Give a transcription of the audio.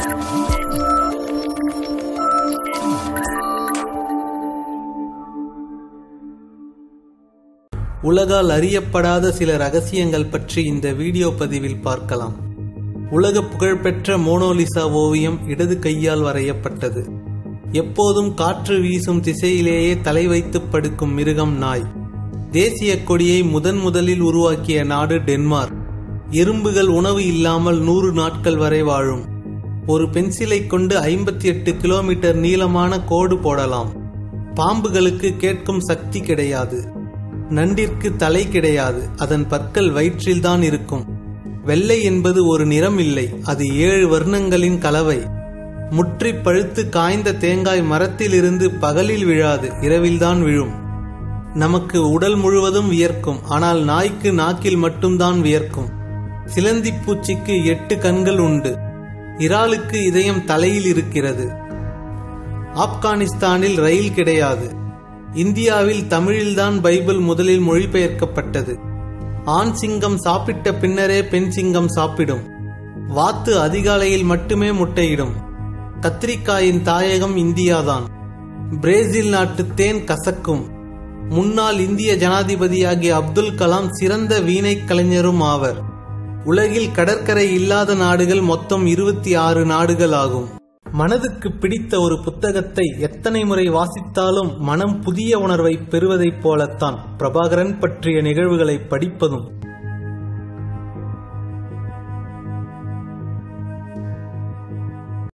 உலகால் அறியப்படாத சில ரகசியங்கள் பற்றி இந்த வீடியோ பதிவில் பார்க்கலாம் உலக புகழ்பெற்ற மோனோலிசா ஓவியம் இடது கையால் வரையப்பட்டது எப்போதும் காற்று வீசும் திசையிலேயே தலை வைத்து படுக்கும் மிருகம் நாய் தேசிய கொடியை முதன் முதலில் உருவாக்கிய நாடு டென்மார்க் எறும்புகள் உணவு இல்லாமல் நூறு நாட்கள் வரை வாழும் ஒரு பென்சிலை கொண்டு ஐம்பத்தி எட்டு கிலோமீட்டர் நீளமான கோடு போடலாம் பாம்புகளுக்கு கேட்கும் சக்தி கிடையாது நண்டிற்கு தலை கிடையாது அதன் பற்கள் வயிற்றில்தான் இருக்கும் வெள்ளை என்பது ஒரு நிறம் இல்லை அது ஏழு வர்ணங்களின் கலவை முற்றி பழுத்து காய்ந்த தேங்காய் மரத்திலிருந்து பகலில் விழாது இரவில்தான் விழும் நமக்கு உடல் முழுவதும் வியர்க்கும் ஆனால் நாய்க்கு நாக்கில் மட்டும்தான் வியர்க்கும் சிலந்திப் பூச்சிக்கு எட்டு கண்கள் உண்டு இறாலுக்கு இதயம் தலையில் இருக்கிறது ஆப்கானிஸ்தானில் ரயில் கிடையாது இந்தியாவில் தமிழில்தான் பைபிள் முதலில் மொழிபெயர்க்கப்பட்டது ஆண் சிங்கம் சாப்பிட்ட பின்னரே பெண் சிங்கம் சாப்பிடும் வாத்து அதிகாலையில் மட்டுமே முட்டையிடும் கத்திரிக்காயின் தாயகம் இந்தியாதான் பிரேசில் நாட்டு தேன் கசக்கும் முன்னாள் இந்திய ஜனாதிபதியாகிய அப்துல் கலாம் சிறந்த வீணை கலைஞரும் ஆவர் உலகில் கடற்கரை இல்லாத நாடுகள் மொத்தம் இருபத்தி ஆறு நாடுகள் ஆகும் மனதுக்கு பிடித்த ஒரு புத்தகத்தை எத்தனை முறை வாசித்தாலும் மனம் புதிய உணர்வை பெறுவதைப் போலத்தான் பிரபாகரன் பற்றிய நிகழ்வுகளை படிப்பதும்